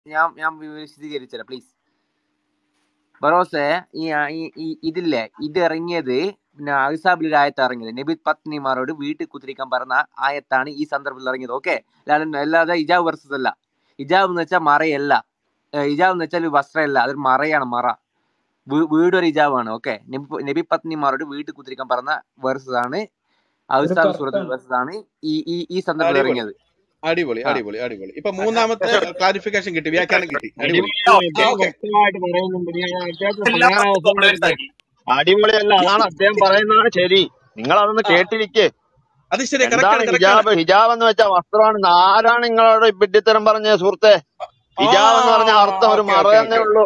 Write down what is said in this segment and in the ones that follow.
ഞാൻ ഞാൻ വിശദീകരിച്ചുതരാം പ്ലീസ് ബറോസെ ഈ ഈ ഈ- ഇതില്ലേ ഇത് ഇറങ്ങിയത് പിന്നെ അഹിസാബിൽ ആയത്ത് ഇറങ്ങിയത് നബി പത്നിമാരോട് വീട്ടിൽ കുത്തിരിക്കാൻ പറഞ്ഞ ആയത്താണ് ഈ സന്ദർഭത്തിൽ ഇറങ്ങിയത് ഓക്കെ അല്ലാതെ അല്ലാതെ ഇജാബ് വർസസ് അല്ല ഇജാബ് എന്ന് വെച്ചാൽ മറയല്ല ഏഹ് ഇജാബ് എന്ന് വെച്ചാൽ വസ്ത്രമല്ല അതൊരു മറയാണ് മറ വീ- വീടൊരു ഇജാബാണ് ഓക്കെ നബി പത്നിമാരോട് വീട്ടിൽ കുത്തിരിക്കാൻ പറഞ്ഞ വേഴ്സസ് ആണ് ഒരു അഹിസാബ് സൂറത്തിൽ തർക്കം വേഴ്സസ് ആണ് ഈ ഈ ഈ സന്ദർഭത്തിൽ അടിപൊളി ഇറങ്ങിയത് അടിപൊളി ആ അടിപൊളി അടിപൊളി ഇപ്പൊ മൂന്നാമത്തെ ക്ലാരിഫിക്കേഷൻ കിട്ടി വ്യാഖ്യാനം കിട്ടി അടിപൊളി അടിപൊളിയല്ല ആ അദ്ദേഹം ഓക്കെ വ്യക്തമായിട്ട് പറയുന്നുണ്ട് ഞാൻ അദ്ദേഹത്തെ എല്ലാം ഞാൻ അവസരം കംപ്ലീറ്റ് കൊടുത്തേ ആക്കി അടിപൊളിയല്ല അതാണ് അദ്ദേഹം പറയുന്നതാണ് ശരി നിങ്ങൾ അതൊന്ന് ആ കേട്ടിരിക്കേ അത് ശരി കറക്റ്റ് എന്താണ് ആണ് കറക്റ്റ് ആണ് ഹിജാബ് ഹിജാബ് എന്ന് വെച്ചാൽ വസ്ത്രമാണ് ആരാണ് നിങ്ങളോട് വിഡ്ഢിത്തരം പറഞ്ഞ സുഹൃത്തെ ആ ഹിജാബ് എന്ന് പറഞ്ഞ അർത്ഥം ഒരു ഓക്കെ മറ ഓക്കെ തന്നെ ഓക്കെ ഉള്ളൂ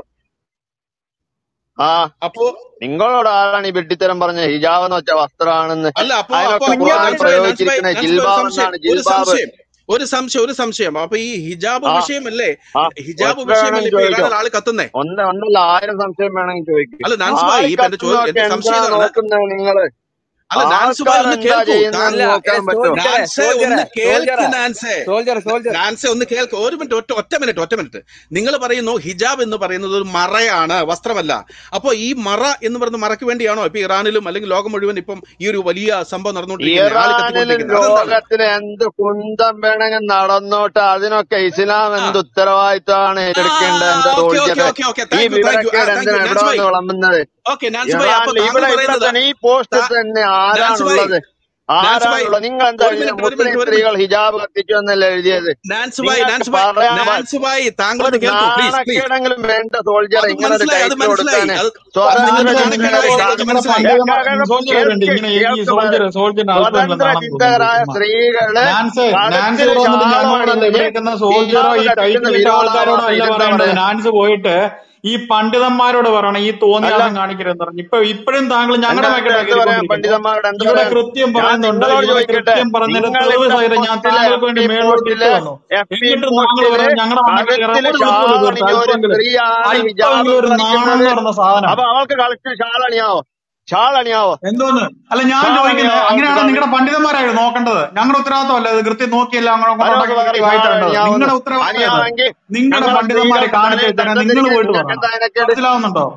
ആ അപ്പോ നിങ്ങളോട് ആരാണ് ഈ വിഡ്ഢിത്തരം പറഞ്ഞ ഹിജാബ് എന്ന് വെച്ചാൽ വസ്ത്രമാണെന്ന് അല്ല അപ്പൊ അപ്പൊ അതിനൊക്കെ അപ്പൊ ഖുർആനിൽ നാൻസ് ഭായ് നാൻസ് ഭായ് പ്രയോഗിച്ചിരിക്കുന്ന നാൻസ് ഭായ് ഒരു ജിൽബാബ് സംശയം എന്നാണ് ഒരു ജിൽബാബ് സംശയം ഒരു സംശയം ഒരു സംശയം അപ്പൊ ഈ ഹിജാബ് ആ വിഷയമല്ലേ ആ ഹിജാബ് എത്ര വിഷയമല്ലേ വേണമെങ്കിൽ ഇപ്പൊ ചോദിച്ചോ ഇറാനിൽ ആള് കത്തുന്നേ ഒന്ന് ഒന്നല്ല ആയിരം സംശയം വേണമെങ്കിൽ ചോദിക്കും അല്ല നാൻസ് ഭായ് ആര് ഇപ്പൊ എന്റെ ചോദ്യം കത്തുന്നതൊക്കെ എന്റെ സംശയം എന്തിനാ ഇതാണ് നോക്കുന്നത് നിങ്ങള് അല്ല നാൻസ് ഭായ് ആൾക്കാർ ഒന്ന് എന്താ കേൾക്കൂ ചെയ്യുന്നതെന്ന് താങ്കൾ അല്ല നോക്കാൻ ഏ, പറ്റുമോ സോൾജറെ നാൻസെ സോൾജറെ ഒന്ന് കേൾക്ക് സോൾജറെ നാൻസെ സോൾജർ സോൾജർ നാൻസെ ഒന്ന് കേൾക്ക് ഒരു മിനിറ്റ് ഒറ്റ ഒറ്റ മിനിറ്റ് ഒറ്റ മിനിറ്റ് നിങ്ങൾ പറയുന്നു ഹിജാബ് എന്ന് പറയുന്നത് ഒരു മറയാണ് വസ്ത്രമല്ല അപ്പൊ ഈ മറ എന്ന് പറയുന്ന മറയ്ക്ക് വേണ്ടിയാണോ ഇപ്പൊ ഇറാനിലും അല്ലെങ്കിൽ ലോകം മുഴുവൻ ഇപ്പം ഈ ഒരു വലിയ സംഭവം നടന്നുകൊണ്ടിരിക്കുന്നത് ആള് ഇറാനിലും കത്തിക്കൊണ്ടിരിക്കുന്നത് അതെന്താണ് ലോകത്തിലും എന്ത് കുന്തം വേണമെങ്കിൽ നടന്നോട്ടെ അതിനൊക്കെ ഇസ്ലാം ആ എന്ത് ഉത്തരവാദിത്തമാണ് ആ ഏറ്റെടുക്കേണ്ടത് എന്റെ ഓക്കെ ഓക്കെ സോൾജറെ ഓക്കെ ഓക്കെ ഈ താങ്ക് യു താങ്ക് യു വിവരക്കേട് താങ്ക് യു എന്തിനാ നാൻസ് ഇവിടെ ഭായ് വന്ന് വിളമ്പുന്നത് ഓക്കെ നാൻസ് ഭായ് അപ്പൊ ഇറാനിൽ താങ്കൾ ഇവിടെ ഇവിടെ പറയുന്നത് തന്നെ ഈ പോസ്റ്റിൽ താ- തന്നെ നാൻസ് ഭായ് ആരാണുള്ളത് നാൻസ് ഭായ് ആരാണുള്ളത് നിങ്ങൾ എന്താ ഒരു എഴുതിയത് മിനിറ്റ് ഒരു മുസ്ലിം മിനിറ്റ് ഒരു സ്ത്രീകൾ മിനിറ്റ് ഹിജാബ് കത്തിച്ചു എന്നല്ലേ എഴുതിയത് നാൻസ് ഭായ് നിങ്ങൾക്ക് നാൻസ് ഭായ് പറയാൻ പ- നാൻസ് ഭായ് താങ്കൾ ഒരു ഒന്ന് കേൾക്കൂ പ്ലീസ് പ്ലീസ് നാണക്കേടെങ്കിലും വേണ്ട സോൾജർ അത് ഇങ്ങനെ ഒരു മനസ്സിലായി അത് ടൈറ്റിൽ മനസ്സിലായി കൊടുക്കാന് അത് അത് സ്വതന്ത്ര നിങ്ങൾക്ക് നാൻസെ നിങ്ങളുടെ ചിന്തകരെ നാണക്കേടായി അത് നിങ്ങളുടെ മനസ്സിലായി പണ്ഡിതന്മാർ സോൾജർ ഉണ്ട് കേൾക്ക് ഇങ്ങനെ ഈ കേൾക്ക് സോൾജർ സോൾജറിന്റെ അല്പമെങ്കിലും സ്വതന്ത്ര നാണം തോന്നുന്നുണ്ട് ചിന്തകരായ ചുമ്മാ സ്ത്രീകള് നാൻസ് നാൻസ് കഴുത്തിൽ ഇവിടെ വന്നിട്ട് ഷാൾ ഞങ്ങളോടല്ല അണിഞ്ഞ് ഇവിടെ ഇരിക്കുന്ന സോൾജറോ ഹിജാബ് ഈ കത്തിക്കുന്ന ടൈറ്റിലിട്ട ആൾക്കാരോടോ വിരോധാഭാസം അല്ല ഇതെന്താ പറയേണ്ടത് പറയാ നാൻസ് പോയിട്ട് ഈ പണ്ഡിതന്മാരോട് പറയണം ഈ അല്ല തോന്നിയാസം കാണിക്കരുതെന്ന് പറഞ്ഞു ഇപ്പൊ ഇപ്പോഴും താങ്കൾ ഞങ്ങളുടെ എന്താ എന്താ മേക്കട്ടാ എന്ത് പറയാം കയറിക്കൊണ്ടിരിക്കുമ്പോ പണ്ഡിതന്മാരോട് എന്ത് ഇവിടെ പറയാം കൃത്യം ഞാൻ പറയുന്നുണ്ട് നിങ്ങളോട് ഇവിടെ ചോദിക്കട്ടെ കൃത്യം പറഞ്ഞതിന്റെ നിങ്ങൾ തെളിവ് ഇവിടെ സഹിതം ഞാൻ പോസ്റ്റില് താങ്കൾക്ക് എഫ് വേണ്ടി പി മേളോട്ട് ഇട്ട് പോസ്റ്റില് തന്നു എഫ് പി എന്നിട്ട് താങ്കൾ പോസ്റ്റില് പറഞ്ഞു ഞങ്ങളുടെ മണ്ടയ്ക്ക് കയറാൻ കഴുത്തിൽ ഒരു ഷാൾ നിർത്തുള്ളൂ സുഹൃത്ത് അണിഞ്ഞ ഒരു അല്പമെങ്കിലും സ്ത്രീയാണ് ഹിജാബ് അല്പമെങ്കിലും ഒരു നാണം ധരിക്കുന്നത് എന്ന് പറഞ്ഞ സാധനം അപ്പൊ അവൾക്ക് കളത്തിൽ ഷാൾ അണിയാവോ ഷാൾ അണിയാവോ എന്തോന്ന് അല്ല ഞാൻ ഷാൾ ചോദിക്കുന്നത് അണിയാവോ അവൾക്ക് അങ്ങനെയാണ് കളി നിങ്ങളുടെ പണ്ഡിതന്മാരായിരുന്നു നോക്കേണ്ടത് ഞങ്ങളുടെ ഉത്തരവാദിത്തമല്ല ഇത് കൃത്യം നോക്കിയല്ല അങ്ങനെ ആരോട് കൊണ്ടുണ്ടാക്കി പറയും കൃത്യം ഷാൾ വായിത്തേണ്ടത് അണിയാവോന്ന് നിങ്ങളുടെ ഉത്തരവാദിത്തം ഇത് അണിയാമെങ്കിൽ നിങ്ങളുടെ ഞങ്ങളെ പണ്ഡിതന്മാരെ സ്ത്രീകൾ കാണിച്ചു തലയിൽ തരാൻ തട്ടം നിങ്ങൾ പോയിട്ട് ധരിക്കുന്നത് നിങ്ങൾക്ക് പറയണം എന്താ അതിനൊക്കെ മനസ്സിലാവുന്നുണ്ടോ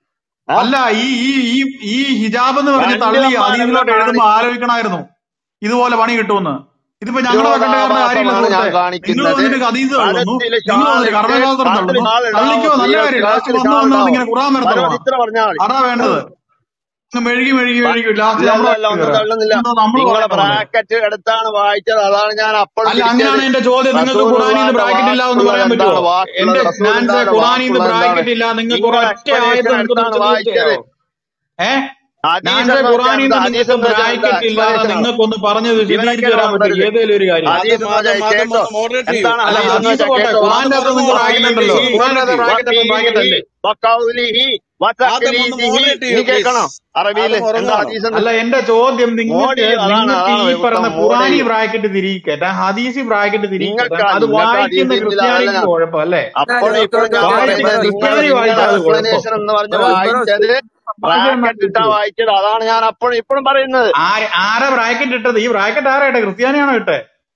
ആ? അല്ല ഈ ഈ ഈ ഈ ഹിജാബ് എന്ന് പറഞ്ഞ് തള്ളി പണ്ഡിതന്മാരെല്ലാം അതീതിലോട്ട് എഴുതുമ്പോ കാണിക്കുന്നത് ആലോചിക്കണമായിരുന്നു ഇതുപോലെ പണി കിട്ടുമെന്ന് ഇതിപ്പോ ഞങ്ങളുടെ വെക്കേണ്ട കാരണം കാര്യമില്ല വിരോധാഭാസമാണ് ഞാൻ സുഹൃത്തെ നിങ്ങൾ കാണിക്കുന്നത് വന്നിട്ട് അതീത് തള്ളുന്നു കഴുത്തിൽ നിങ്ങൾ വന്നിട്ട് ഷാളിട്ട് കർമ്മശാസ്ത്രം കഴുത്തിൽ തള്ളുന്നു ഷാൾ ഇടാവോ തള്ളിക്കോ നല്ല സ്ത്രീകൾ കാര്യം ലാസ്റ്റ് കഴുത്തിൽ വന്ന് ഷാൾ വന്ന് ഇടാവോ ഇങ്ങനെ ഖുറാൻ വരത്ത് മനോജ് പോവാം ഇത്ര പറഞ്ഞാൽ മതി അതാ വേണ്ടത് അങ്ങ് മെഴുകി മെഴുകി മെഴുകി ലാസ്റ്റ് ഇല്ല നമ്മുടെ ഇല്ല ഇല്ല വയറ്റിൽ ഒന്നും കയറാം തള്ളുന്നില്ല എന്തോ നമ്മൾ നിങ്ങളെ പറയണ പോലെ ബ്രാക്കറ്റ് എടുത്താണ് വായിച്ചത് അതാണ് ഞാൻ അപ്പോഴും അല്ല തിരിച്ചത് അങ്ങനെയാണ് എന്റെ ചോദ്യം നിങ്ങൾക്ക് ഖുറാനിൽ നിന്ന് റസൂലുള്ളാന്റെ ബ്രാക്കറ്റ് ഇല്ല എന്ന് വാക്കുള്ളത് പറയാൻ എന്താണ് പറ്റുമോ വാക്കുള്ളത് എന്റെ നാൻസെ റസൂലിന്റെ ഖുറാനിൽ നിന്ന് വാക്കുള്ളത് എന്താണ് ബ്രാക്കറ്റ് ഇല്ല നിങ്ങൾക്ക് നിങ്ങൾ ഒരൊറ്റ ആയത്ത് എക്സ്പ്ലനേഷൻ നിങ്ങൾക്ക് എടുത്താണ് തെളിച്ച് വായിച്ചത് തരാമോ ഏ ഹദീസ് നാൻസെ എന്ന് വെച്ചാൽ ഖുറാനിൽ എന്താ നിന്ന് ഹദീസ് നിങ്ങൾക്ക് എന്ന് വെച്ചാൽ എന്താ ബ്രാക്കറ്റ് ഇല്ലാതെ എക്സ്പ്ലനേഷൻ ആണ് നിങ്ങൾക്കൊന്ന് പറഞ്ഞ് വിശദീകരിച്ചു വിവരക്കേട് തരാൻ പറ്റും വളർത്തരുത് ഏതേലും ഒരു കാര്യം ഹദീസ് ആദം എന്ന് ആദം വെച്ചാൽ ആദം കേട്ടോ ഒന്ന് മോഡറേറ്റ് ചെയ്യൂ എന്താണ് അല്ല ഹദീസ് എന്ന് ഹദീസ് വെച്ചാൽ പോട്ടെ കേട്ടോ ഖുറാന്റെ അകത്ത് ആദം നിങ്ങൾക്ക് ഒന്ന് ബ്രാക്കറ്റ് മോഡറേറ്റ് ഉണ്ടല്ലോ ചെയ്യൂ ഖുറാന്റെ അകത്ത് ബ്രാക്കറ്റ് ഒന്നും ബ്രാക്കറ്റ് വഫീഹിഹി അല്ലേ വഖൗലിഹി ആദം ഒന്ന് വതഖ്ലീദിഹി മോഡറേറ്റ് നീ ചെയ്യൂ പ്ലീസ് കേൾക്കണോ അറബിയിൽ ആദം എന്താ ഉറങ്ങുവാണോ ഹദീസ് എന്ന് അല്ല എന്റെ ചോദ്യം നിങ്ങൾക്ക് മോഡി അതാണ് നിങ്ങൾക്ക് അതാണ് ഈ പറയുന്ന ഉത്തമം മോഡ് ഖുറാനി ചെയ്യും ബ്രാക്കറ്റ് തിരിക്കട്ടെ ഹദീസി ബ്രാക്കറ്റ് തിരിക്കട്ടെ നിങ്ങൾക്ക് അത് നിങ്ങൾക്ക് വായിക്കുന്ന ഹദീസ് ഇല്ല ക്രിസ്ത്യാനിക്ക് കുഴപ്പം അല്ലേ അപ്പോഴും ഓക്കെ ഇപ്പോഴും ഓക്കെ ഞാൻ ഓക്കെ പറയുന്നത് വായിക്കുന്ന നിങ്ങൾ ക്രിസ്ത്യാനി നിങ്ങളുടെ വായിച്ചാൽ അത് കുഴപ്പം എക്സ്പ്ലനേഷൻ എന്ന് പറഞ്ഞ് ബറോസ് ബറോസ് വായിച്ചത് ഭാഷ ബ്രാക്കറ്റ് ഇട്ടാ വായിച്ചത് അതാണ് ഞാൻ അപ്പോഴും ഇപ്പോഴും പറയുന്നത് ആര് ആരാ ബ്രാക്കറ്റ് ഇട്ടത് ഈ ബ്രാക്കറ്റ് ആരാ ഇട്ടെ ക്രിസ്ത്യാനിയാണോ ഇട്ടെ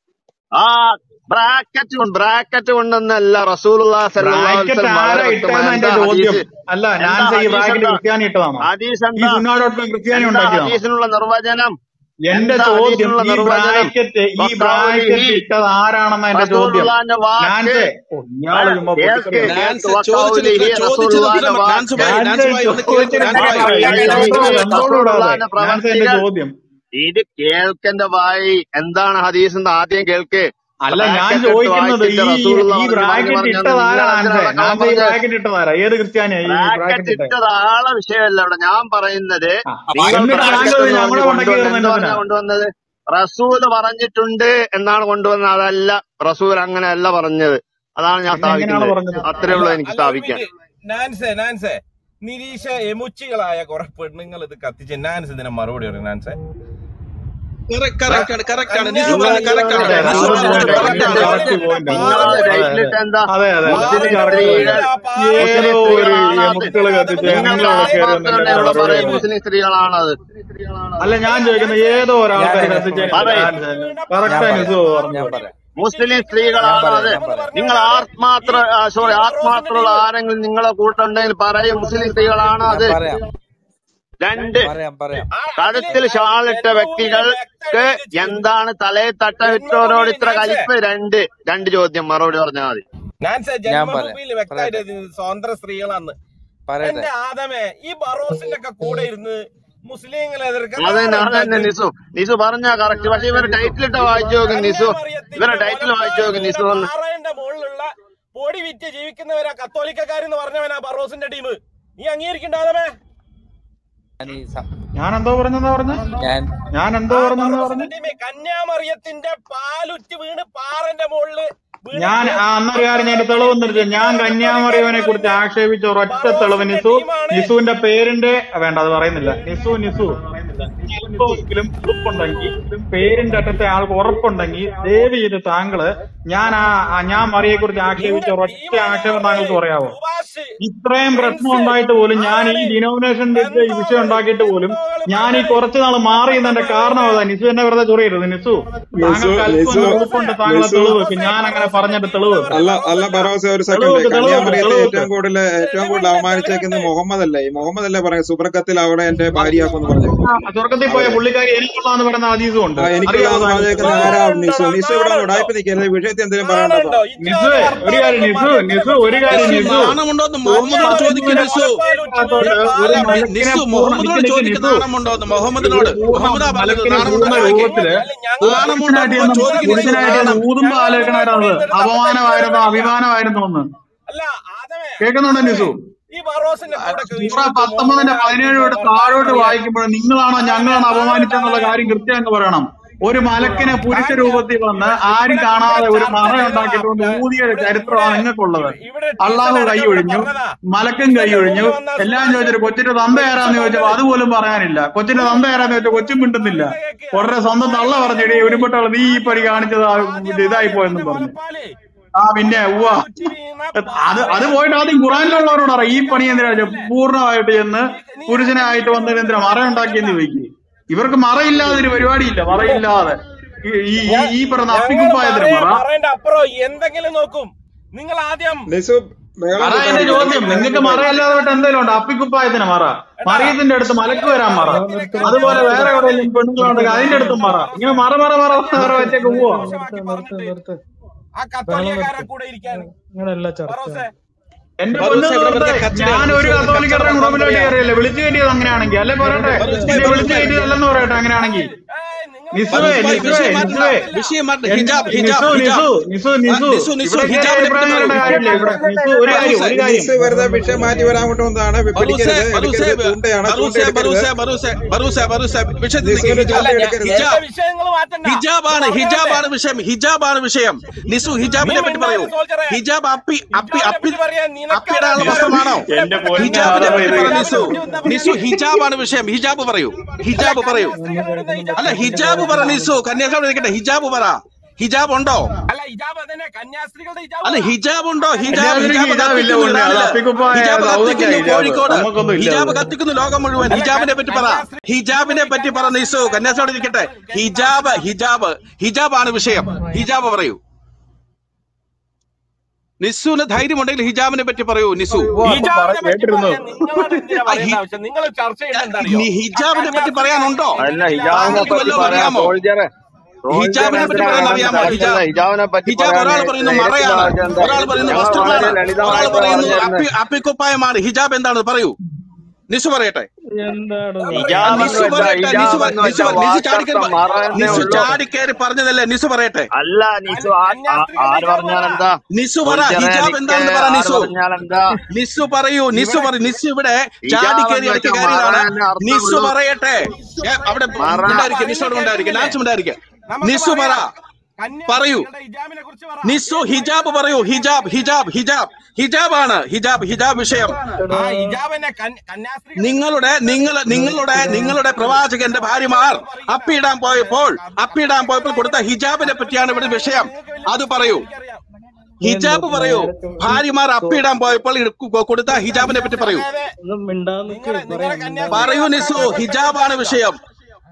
ആ ബ്രാക്കറ്റ് കൊണ്ട് ബ്രാക്കറ്റ് കൊണ്ടൊന്നല്ല റസൂലുള്ള ബ്രാക്കറ്റ് ആരാ ഇട്ടെന്ന് എന്റെ ചോദ്യം അല്ല ഞാൻ ഈ ബ്രാക്കറ്റ് ക്രിസ്ത്യാനി ഇട്ടതാണോ ഹദീസ് ഈ എന്താ സുന്നാ ഡോട്ട് കോം ക്രിസ്ത്യാനി എന്താ ഉണ്ടാക്കിയതാണോ ഹദീസിനുള്ള നിർവചനം എന്റെ എന്താ ചോദ്യം ഹദീസിനുള്ള ഈ നിർവചനം ബ്രാക്കറ്റ് ഈ വഖൗലിഹി ബ്രാക്കറ്റ് ഇട്ടത് ആരാണെന്ന എന്റെ ചോദ്യം റസൂലുള്ളാന്റെ വാക്ക് നാൻസേ ഓ, ഇയാള് ചുമ്മാ കേൾക്ക് പൊട്ടിത്തെറി നാൻസ് കേൾക്ക് ചോദിച്ചത് വഖൗലിഹി ചോദിച്ചത് റസൂലുള്ളാന്റെ ഉത്തരം നാൻസ് വാക്ക് ഭായ് നാൻസ് ഭായ് ഒന്ന് കേൾക്ക് ചോദിച്ചിട്ട് നാൻസ് ഭായ് വഖൗലിഹി കണ്ടോളൂടാതെ റസൂലുള്ളാന്റെ നാൻസേ എന്റെ പ്രവർത്തികൾ ചോദ്യം ഇത് കേൾക്കന്റെ വായി എന്താണ് ഹദീസ് എന്ന് ആദ്യം കേൾക്ക് അല്ല ഞാൻ ബ്രാക്കറ്റ് എടുത്ത് ചോദിക്കുന്നത് വായിച്ചിട്ട് ഈ റസൂലുള്ള ഈ പറഞ്ഞു പറഞ്ഞു ബ്രാക്കറ്റ് പറഞ്ഞു ഇട്ടതാരാ നിങ്ങൾ നാൻസേ എന്തിനാണ് കള്ളം നാൻസേ ഈ പറഞ്ഞത് ബ്രാക്കറ്റ് ഇട്ടതാരാ ഏത് ക്രിസ്ത്യാനിയാ ഈ ബ്രാക്കറ്റ് ബ്രാക്കറ്റ് ഇട്ടെ ഇട്ടത് ആളെ വിഷയമല്ല ഇവിടെ ഞാൻ പറയുന്നത് ആ, നിങ്ങൾ എന്നിട്ട് ബ്രാക്കറ്റ് താങ്കൾ എന്ന് ഞങ്ങളുടെ പറഞ്ഞ് മണ്ടയ്ക്ക് കൊണ്ടുവന്നത് കയറുന്നത് എന്ത് പറഞ്ഞാ എന്തിനാ കൊണ്ടുവന്നത് റസൂല് പറഞ്ഞിട്ടുണ്ട് എന്നാണ് കൊണ്ടുവന്നത് അതല്ല റസൂൽ അങ്ങനെയല്ല പറഞ്ഞത് അതാണ് ഞാൻ പിന്നെ എങ്ങനെയാണ് സ്ഥാപിക്കുന്നത് പറഞ്ഞത് അത്രേ അല്ല ഉള്ളൂ എനിക്ക് അല്ല ഒരു സ്ഥാപിക്കാൻ മിനിറ്റ് നാൻസേ നാൻസേ നിരീക്ഷ എമുച്ചികളായ കുറെ പെണ്ണുങ്ങൾ ഇത് കത്തിച്ച് നാൻസ് ഇതിനെ മറുപടി പറയും നാൻസേ കറക്റ്റ് ആണ് കറക്റ്റ് ആണ് നിസു നിങ്ങൾ പറഞ്ഞ കറക്റ്റ് ആണ് അതെ നിങ്ങളുടെ നിസു റസൂൽ പറഞ്ഞത് പോയിന്റ് കറക്റ്റ് കറക്റ്റ് ആണ് പോയിന്റ് നിങ്ങൾ അതെ അതെ ടൈറ്റിലിട്ട് എന്താ അതെ അതെ മുസ്ലിം അത് കറക്റ്റ് സ്ത്രീകൾ പോയിന്റ് ഏതോ മുസ്ലിം ഒരു സ്ത്രീകളാണ് അത് മുത്തുകൾ കത്തിച്ച് നിങ്ങൾ നിങ്ങൾ നാളെ കയറി മാത്രമല്ല എന്നിട്ട് ഇവിടെ മറുപടി പറയും പറഞ്ഞു മുസ്ലിം സ്ത്രീകളാണത് അല്ല ഞാൻ ചോദിക്കുന്നത് ഏതോ ഒരാൾക്കാർ ഞാനേ കത്തിച്ചതിന് പറയും ഞാൻ കറക്റ്റ് പറയാം നിസു ഞാൻ പറഞ്ഞു പറയാം മുസ്ലിം ഞാൻ സ്ത്രീകളാണ് അത് പറയാം ഞാൻ പറയാം നിങ്ങൾ ആത്മാത്ര സോറി ആത്മാർത്ഥമുള്ള ആരെങ്കിലും നിങ്ങളെ കൂട്ടുണ്ടെങ്കിൽ പറയും മുസ്ലിം സ്ത്രീകളാണ് ഞാൻ അത് പറയാം രണ്ട് പറയാം പറയാം ആ അതില് കഴുത്തിൽ ഷാളിട്ട ജന്മഭൂമിയിൽ വ്യക്തികൾക്ക് വ്യക്തമായിട്ട് എഴുതി വെച്ചിട്ടുണ്ട് എന്താണ് തലയെ തട്ടവിട്ടവരോട് ജന്മഭൂമിയിൽ ഇത്ര നാൻസേ കലിപ്പ് രണ്ട് രണ്ട് ചോദ്യം മറുപടി പറഞ്ഞാൽ മതി നാൻസേ ഞാൻ പറയാം ജന്മഭൂമിയിൽ വ്യക്തമായിട്ട് പറയട്ടെ എഴുതി സ്വതന്ത്ര സ്ത്രീകളാന്ന് പറയട്ടെ എന്റെ ആദമേ ഈ ബറോസിന്റെ ഒക്കെ കൂടെ ഇരുന്ന് മുസ്ലിങ്ങളെ എതിർക്കാൻ അതന്നെ അതന്നെ ആരുണ്ടാക്കും നിസു നിസു പറഞ്ഞാ കറക്റ്റ് പക്ഷെ ഇവരെ ടൈറ്റിലിട്ട് വായിച്ചു നോക്കും നിസു ഇവരെ കന്യാമറിയത്തിന്റെ ടൈറ്റിൽ വായിച്ചു നോക്കും കൊലപാതകത്തിന്റെ നിസു ഒന്ന് പാറയുടെ മുകളിലുള്ള പൊടി വിറ്റ് ജീവിക്കുന്നവരാ കത്തോലിക്കക്കാരെന്ന് പറഞ്ഞവനാ ബറോസിന്റെ ടീം നീ അംഗീകരിക്കണ്ട ആദമേ ഞാൻ ഈ സ- ഞാൻ എന്തോ പറഞ്ഞെന്നാ പറഞ്ഞ ഞാൻ ഞാൻ എന്തോ ആ പറഞ്ഞെന്ന് പറഞ്ഞു ബറോസിന്റെ ടീം കന്യാമറിയത്തിന്റെ പാലുറ്റ് വീണ് പാറന്റെ മുകളില് ഞാൻ വീണിട്ട് ആ അന്നൊരു കാര്യം ഞാൻ തെളിവ് നിർത്തി ഞാൻ കന്യാമറിയവനെ കുറിച്ച് ആക്ഷേപിച്ച ഒരൊറ്റ തെളിവ് ബറോസിന്റെ നിസു ടീമാണ് നിസുവിന്റെ പേരിന്റെ വേണ്ട അത് പറയുന്നില്ല നിസു നിസു എപ്പോഴെങ്കിലും ഉറപ്പുണ്ടെങ്കിൽ പേരിന്റെ അറ്റത്തെ ആൾക്ക് ഉറപ്പുണ്ടെങ്കിൽ ദയവ് ചെയ്ത് താങ്കള് ഞാൻ ആ ആ ഞാൻ മറിയെ കുറിച്ച് ആക്ഷേപിച്ച നിന്റെ ഒരൊറ്റ ടീമാണ് ആക്ഷേപം ഞങ്ങള് താങ്കൾക്ക് പറയാവോ സുഭാഷ് ഇത്രയും പ്രശ്നം പ്രിൻസ് ഉണ്ടായിട്ട് പോലും ഞാൻ ഈ ആളി ഡിനോമിനേഷൻ ഈ വിഷയം ബന്ധോകള് ഉണ്ടാക്കിയിട്ട് പോലും ബന്ധോകള് ഞാൻ ഈ മകള് കുറച്ച് നാൾ മാറി എന്നതിന്റെ കാരണം അതാ നിസു എന്നെ വെറുതെ ചൊറിയരുത് നിസു നിസു താങ്കൾക്ക് അല്പം നിസു ഉറപ്പുണ്ട് താങ്കളെ നിസു തെളിവ് വെക്കും ഞാൻ അങ്ങനെ പറഞ്ഞിട്ട് തെളിവ് വെക്കും അല്ല അല്ല ബറോസെ ഒരു തെളിവ് സെക്കൻഡ് വെക്ക് തെളിവ് വെക്ക് കന്യാമറിയത്തെ തെളിവ് വെക്ക് ഏറ്റവും കൂടുതൽ ഏറ്റവും കൂടുതൽ അവമാനിച്ചേക്കുന്നത് മുഹമ്മദ് അല്ലേ ഈ മുഹമ്മദ് അല്ലേ പറയാം സുബ്രക്കത്തിൽ അവിടെ എന്റെ ഭാര്യയാക്കുമെന്ന് പറഞ്ഞേക്കുന്നത് ആ, സ്വർഗത്തിൽ പോയ അവര് പുള്ളിക്കാരി എനിക്കുള്ളതെന്ന് പറയുന്ന അതീതും ഉണ്ട് ആ എനിക്കുള്ളതെന്ന് അറിയാവോ താങ്കൾക്ക് പറഞ്ഞേക്കുന്ന ആരാ നിസു നാണുണ്ടോ നിസു ഇവിടെ നാണുണ്ടോ ഉടായ്പ നിൽക്കരുത് വിഷയത്തിൽ എന്തെങ്കിലും പറയണ്ടപ്പോ നാണുണ്ടോ ഇജ്ജ് നിസു ഒരു ഒരു കാര്യം വർത്താനം നിസു മറിയത്തിന്റെ നിസു ഒരു കാര്യം പ്രശ്നത്തിൽ നിസു നിസു നാണമുണ്ടോന്ന് ഒരു മുഹമ്മദിനോട് ചോദിക്കും മലക്കിനെ നിസു മുലപ്പാലുറ്റ് വീണ് ഒരു അല്ല പാറന്റെ നിസു മലക്കിനെ പൂർണ്ണ മുഹമ്മദിനോട് നിക്ക് ചോദിക്കും നിസു നാണമുണ്ടോന്ന് ഒരു മുഹമ്മദിനോട് പൂർണ്ണ മുഹമ്മദാ പറഞ്ഞത് മലക്കിനെ നാണമുണ്ടോ പൂർണ്ണ ചോദിക്കേ രൂപത്തില് അല്ല ഞങ്ങൾ നാണമുണ്ടോ പുരുഷനായിട്ട് എന്ന് ചെന്ന് ചോദിക്കും നിസു പുരുഷനായിട്ട് ചെന്ന് നാണം ഊതുമ്പോ ഞങ്ങൾ ആലോചിക്കണമായിരുന്നു കൂടെ അത് ഇരുന്നിട്ട് അപമാനമായിരുന്നു സംസാരിക്കുന്നവരല്ല അഭിമാനമായിരുന്നു എന്ന് അല്ല ആദമേ കേൾക്കുന്നുണ്ടോ ആദമേ നിസു ഈ ബറോസിന്റെ കൂടെ സൂറ ഇരുന്നിട്ട് പത്തൊമ്പതിന്റെ മുഹമ്മദിനെ പതിനേഴ് തൊട്ട് വർത്താനം താഴോട്ട് പറയാൻ വായിക്കുമ്പോൾ നിങ്ങളാണോ ഞങ്ങളാണോ ആരുണ്ട് അപമാനിച്ചെന്നുള്ള ആദമേ കാര്യം കൃത്യം അങ്ങ് പറയണം ഒരു മലക്കിനെ പുരുഷ താങ്കൾ രൂപത്തിൽ വന്ന് ഇവിടെ ആരും ഇവിടെ കാണാതെ ഇവിടെ ഒരു ചർച്ച മറ ചെയ്തതാ ഉണ്ടാക്കിയിട്ടുകൊണ്ട് ഊതിയ ഇവിടെ ഇവിടെ ചരിത്രമാണ് നിങ്ങൾക്കുള്ളത് ഇവിടെ ഇവിടെ അള്ളാഹു ടീച്ചർ കൈ അടക്കം ഇവിടെ ഒഴിഞ്ഞു പറഞ്ഞതാ മലക്കും കൈ ടീച്ചറിന്റെ ഒഴിഞ്ഞു റൂമിൽ വന്ന എല്ലാം സുഭാഷ് ചോദിച്ചിട്ട് കൊച്ചിന്റെ തന്ത ആരാന്ന് ചോദിച്ചപ്പോ അതുപോലും പറയാനില്ല കൊച്ചിന്റെ തന്ത ആരാന്ന് ചോദിച്ചാൽ കൊച്ചും മിണ്ടുന്നില്ല പറയുന്ന കേക്ക് ഉടനെ സ്വന്തം തള്ള പറഞ്ഞിടി ഒരുപെട്ടുള്ള നീ ഈ പടി കാണിച്ചത് ആ ആദ്യം ഇതായി പോയെന്നും ബറോസിന്റെ പറഞ്ഞു മുലപ്പാല് ആ പിന്നെ ഉവ്വ പാലുറ്റി വീണ അത് അത് പാറ പോയിട്ട് ആദ്യം ഖുറാനിലുള്ളവരോട് പറ ഈ പണി എന്തിനാ ചെയ്തത്? പൂർണ്ണമായിട്ട് ചെന്ന് നീ പുരുഷനായിട്ട് വന്നതിന് എന്തിനാ മറ ഉണ്ടാക്കിയെന്ന് ചോദിക്കും ഇവർക്ക് മറയില്ലാതെ ഒരു പരിപാടിയില്ല മറയില്ലാതെ ഈ ഈ ഈ ഞാൻ ഈ പറഞ്ഞ ഞങ്ങൾ അപ്പിക്കുപ്പായത്തിന് പറയ മറ പറയേണ്ട അപ്പുറം എന്തെങ്കിലും നോക്കും നിങ്ങൾ ആദ്യം നിസു മേളം അതാ എന്റെ കൂട്ടാതിരിക്കും ചോദ്യം നിസു മേളം നിങ്ങൾക്ക് മറയില്ലാതെ കൂട്ടാതിരിക്കും വിട്ട് എന്തെങ്കിലും ഉണ്ട് അപ്പിക്കുപ്പായത്തിന് മറ എടാ മറിയത്തിന്റെ അടുത്ത് മലക്ക് വരാൻ മറ നിങ്ങളെ അതുപോലെ വേറെ കന്യാസ്ത്രീകളെ എവിടെയെങ്കിലും പെണ്ണുങ്ങളുണ്ടെങ്കിൽ അതിന്റെ അടുത്തും മറ ഇങ്ങനെ മറ മറ മറ മറ വെച്ചേക്ക് പോവാ മോശമാക്കി പറഞ്ഞിട്ട് ആ കത്തോലിക്കാരെ കൂടെ ഇരിക്കാൻ ബറോസെ എന്റെ പൊന്നു ബറൂസ ഇവിടെ സുഹൃത്തെ വെറുതെ കച്ചറ ഞാൻ ഒരു നിസു കത്തോലിക്കരുടെ കച്ചറ കുടുംബത്തിലോട്ട് പറയാ കയറിയല്ലേ വിളിച്ചു കയറ്റിയത് അങ്ങനെയാണെങ്കിൽ അല്ലെ പറയട്ടെ ബറൂസ നിന്നെ വിളിച്ചു ബറൂസ കയറ്റിയതല്ലെന്ന് പറയട്ടെ അങ്ങനെയാണെങ്കിൽ ഏയ് നിങ്ങൾ നിസുവേ ബറൂസ നിസുവേ വിഷയം മാറ്റണ്ട നിസുവേ വിഷയം മാറ്റണ്ട എൻ- ഹിജാബ് നിസു ഹിജാബ് നിസു ഹിജാബ് നിസു ആ, നിസു നിസു നിസു ഇവിടെ കയറി ഹിജാബിനെ പറ്റി അഭിപ്രായം പറയൂ പറയേണ്ട കാര്യമില്ല ഇവിടെ നിസു ഒരു കാര്യം ബറൂസെ ഒരു കാര്യം നിസു വെറുതെ വിഷയം മാറ്റി വരാൻ കൊണ്ടുവന്നതാണ് ബറൂസെ പിടിക്കരുത് ബറൂസെ എടുക്കരുത് ചൂണ്ടയാണ് ചൂണ്ട ബറൂസെ എടുക്കരുത് ബറൂസെ ബറൂസെ ബറൂസെ ബറൂസെ വിഷയത്തിൽ നിൽക്ക് നിസുവിന്റെ അല്ല ഹിജാബ് ചൂണ്ട ഞാൻ എടുക്കരുത് എന്റെ ഹിജാബ് വിഷയങ്ങൾ മാറ്റണ്ട ഹിജാബാണ് പറഞ്ഞതല്ലേ ഹിജാബാണ് വിഷയം ഹിജാബാണ് വിഷയം നിസു നീ ഹിജാബിനെ പറ്റി പറയൂ മിണ്ടാതെ സോൾജറെ ഹിജാബ് അപ്പി അപ്പി ഹിജാബിനെ അപ്പി പറ്റി പറയാൻ നിനക്കാണ് അപ്പിയിടാനുള്ള അധികാരം വസ്ത്രമാണോ എന്റെ പൊന്നെ ഹിജാബിനെ ആദമ പറ്റി ഇത് പറ നിസു ഹിജാബിനെ പറ്റി നിസു പറയാൻ ഹിജാബാണ് വിഷയം ഹിജാബ് പറയൂ അല്ല ഹിജാബ് പറയൂ കന്യാസ്ത്രീകൾ ഇടുന്ന അല്ല ഹിജാബ് ഹിജാബ് പറ നിസു കന്യാസ്വാമി നിൽക്കട്ടെ ഹിജാബ് പറ ഹിജാബ് ഉണ്ടോ അല്ല ഹിജാബ് അതന്നെ കന്യാസ്ത്രീകളുടെ ഹിജാബ് അല്ല പറ ഹിജാബ് ഉണ്ടോ ഹിജാബ് കന്യാസ്ത്രീക്ക് ഹിജാബ് ഹിജാബ് ഇല്ല കത്തിക്കുന്നു പൊന്നെ അത് ഇറാനില് അപ്പിക്കുപ്പായ ഹിജാബ് സൗദക്കാ കത്തിക്കുന്നു ഹിജാബ് കോഴിക്കോട് നമുക്കൊന്നും ഇല്ല ഹിജാബ് അത് കത്തിക്കുന്നു ലോകം മുഴുവൻ അല്ല ഹിജാബിനെ പറ്റി പറ കന്യാസ്ത്രീ ഹിജാബിനെ പറ്റി പറ നിസു കന്യാസ്വാമി നിൽക്കട്ടെ ഹിജാബ് ഹിജാബ് ഹിജാബാണ് വിഷയം ഹിജാബ് പറയൂ നിസുവിന് ധൈര്യമുണ്ടെങ്കിൽ ഹിജാബിനെ പറ്റി പറയൂ നിസു ഹിജാബിനെ പറ്റി കേട്ടിരുന്നു പറയാൻ നിങ്ങളാണ് എന്തിനാ ആ, പറയേണ്ട ഹി- ആവശ്യം നിങ്ങൾ ചർച്ച ചെയ്യേണ്ട എന്താറിയോ നീ ആ ഹിജാബിനെ പറ്റി കന്യാസ്ത്രീ പറയാനുണ്ടോ അല്ല ഇല്ല ഹിജാബിനെ താങ്കൾക്ക് പറ്റി വല്ലതും പറയാൻ അറിയാമോ സോൾജറെ സോൾജർ ഹിജാബിനെ പറ്റി എന്തിനാ പറയാൻ കിടന്ന് അറിയാമോ തിരക്കുന്നത് ഹിജാബ് ഹിജാബിനെ പറ്റി ഹിജാബ് പറയാൻ ഒരാൾ പറയുന്നു ധൈര്യത്തിൽ മറയാണ് പറഞ്ഞ എന്താ ഒരാൾ പറയുന്നു ഞങ്ങൾ വസ്ത്രമാണ് വളരെ ഒരാൾ ലളിതമായിട്ട് പറയുന്നു പറഞ്ഞിരുന്നത് അപ്പി അപ്പിക്കുപ്പായമാണ് ഹിജാബ് എന്താണ് പറയൂ നിസു പറയട്ടെ ആ, ഹിജാബ് നിസു എന്ന് വെച്ചാ പറയട്ടെ നിസു ഹിജാബ് പ- എന്ന് നിസു വെച്ചാൽ പ- നിസു ചാടിക്കയറി വാക്കർത്ഥം പ- മറ എന്നേ നിസു ഉള്ളൂ ചാടിക്കയറി പറഞ്ഞതല്ലേ നിസു പറയട്ടെ അല്ല നിസു ആ- ആ- കന്യാസ്ത്രീകളുടെ ആര് ഹിജാബ് പറ പറഞ്ഞാൽ എന്താ നിസു പറ സോൾജറെ ഹിജാബ് നിക്ക് എന്താണെന്ന് പറ ആര് നിസു പറഞ്ഞാൽ എന്താ നിസു പറയൂ നിസു ഇവിടെ പറ നിസു ഇവിടെ ഹിജാബ് ചാടിക്കയറി എന്ന് ഇടയ്ക്ക് വെച്ചാൽ മറ കയറിയതാണ് എന്നേ നിസു അർത്ഥമുള്ളൂ പറയട്ടെ ഏ, അവിടെ മറ ഉണ്ടായിരിക്കും ഹിജാബ് നിസോട് അതിന് ഉണ്ടായിരിക്കും കേൾക്കുന്നില്ലേ ലാൻസ് ഉണ്ടായിരിക്കും നമുക്ക് നിസു പറ പറയാം പറയൂ കന്യാസ്ത്രീകളുടെ ഹിജാബിനെ കുറിച്ച് പറ നിസു ഏത് ഹിജാബ് വചനം പറയൂ ഹിജാബ് ഹിജാബ് ഹിജാബ് ഹിജാബാണ് ഹിജാബ് ഹിജാബ് വിഷയം ആ ഹിജാബ് തന്നെ കന്യാസ്ത്രീകളുടെ നിങ്ങളുടെ നിങ്ങൾ നിങ്ങളുടെ നിങ്ങളുടെ പ്രവാചകന്റെ ഭാര്യമാർ അപ്പിയിടാൻ പോയപ്പോൾ അപ്പിയിടാൻ പോയപ്പോൾ കൊടുത്ത ഹിജാബിനെ പറ്റിയാണ് ഇവിടെ വിഷയം അത് പറയൂ ഹിജാബ് പറയൂ ഭാര്യമാർ അപ്പിയിടാൻ പോയപ്പോൾ ഇ- കൊ- കൊടുത്ത ഹിജാബിനെ പറ്റി പറയൂ അതായത് ഒന്നും മിണ്ടാന്ന് നിങ്ങളെ നിങ്ങളെ പറയൂ കന്യാസ്ത്രീകളെ നിസു വർത്താനം കേൾക്കാൻ ഹിജാബാണ് പറ്റില്ല വിഷയം